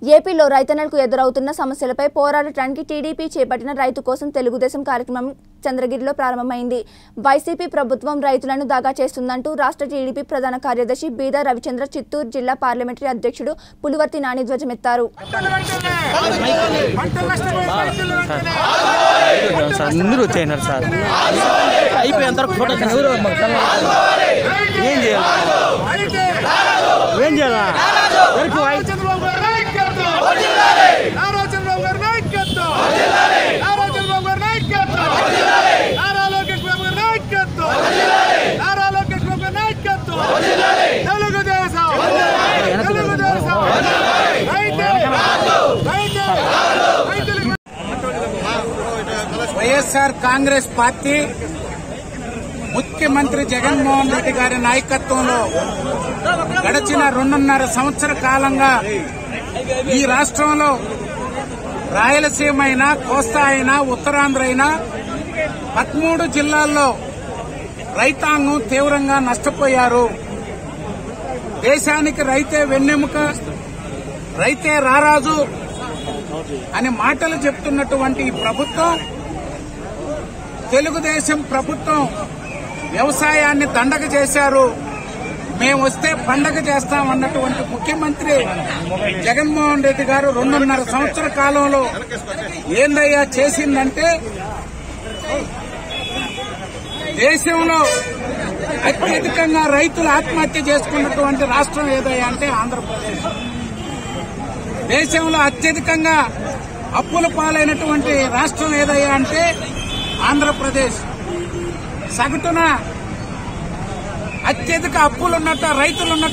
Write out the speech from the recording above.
ఏపీలో రైతన్నలకు ఎదురవుతున్న సమస్యలపై పోరాడటానికి టీడీపీ చేపట్టిన రైతు కోసం తెలుగుదేశం కార్యక్రమం చంద్రగిరిలో ప్రారంభమైంది వైసీపీ ప్రభుత్వం రైతులను దాగా చేస్తుందంటూ రాష్ట్ర టీడీపీ ప్రధాన కార్యదర్శి బీదా రవిచంద్ర చిత్తూరు జిల్లా పార్లమెంటరీ అధ్యక్షుడు పులివర్తి నాని ధ్వజమెత్తారు సార్ అందరూ వచ్చేసినారు సార్ అయిపోయేంత వరకు ఫోటో తీసి ఎవరు ఏం చేయాలి ఏం చేయాలా ఎవరికి వాయి- చంద్రబాబు గారి నాయకత్వం నారా చంద్రబాబు గారి నాయకత్వం నారా చంద్రబాబు గారి నాయకత్వం నారా లోకేష్ బాబు గారి నాయకత్వం నారా లోకేష్ బాబు గారి నాయకత్వం తెలుగుదేశం తెలుగుదేశం రైతే రైతే రైతులకు వైఎస్ఆర్ కాంగ్రెస్ పార్టీ ముఖ్యమంత్రి జగన్మోహన్ రెడ్డి గారి నాయకత్వంలో గడిచిన రెండున్నర సంవత్సర కాలంగా ఈ రాష్ట్రంలో రాయలసీమ అయినా కోస్తా అయినా ఉత్తరాంధ్ర అయినా పదమూడు జిల్లాల్లో రైతాంగం తీవ్రంగా నష్టపోయారు దేశానికి రైతే వెన్నెముక రైతే రారాజు అని మాటలు చెప్తున్నటువంటి ఈ ప్రభుత్వం తెలుగుదేశం ప్రభుత్వం వ్యవసాయాన్ని దండగ చేశారు మేము వస్తే పండగ చేస్తామన్నటువంటి ముఖ్యమంత్రి జగన్మోహన్ రెడ్డి గారు రెండున్నర సంవత్సర కాలంలో ఏందయ్యా చేసిందంటే దేశంలో అత్యధికంగా రైతులు ఆత్మహత్య చేసుకున్నటువంటి రాష్ట్రం ఏదయ్యా అంటే ఆంధ్రప్రదేశ్ దేశంలో అత్యధికంగా అప్పుల పాలైనటువంటి రాష్ట్రం ఏదయ్యా అంటే ఆంధ్రప్రదేశ్ సగటున అత్యధిక అప్పులున్నట్టు రైతులున్నట్టు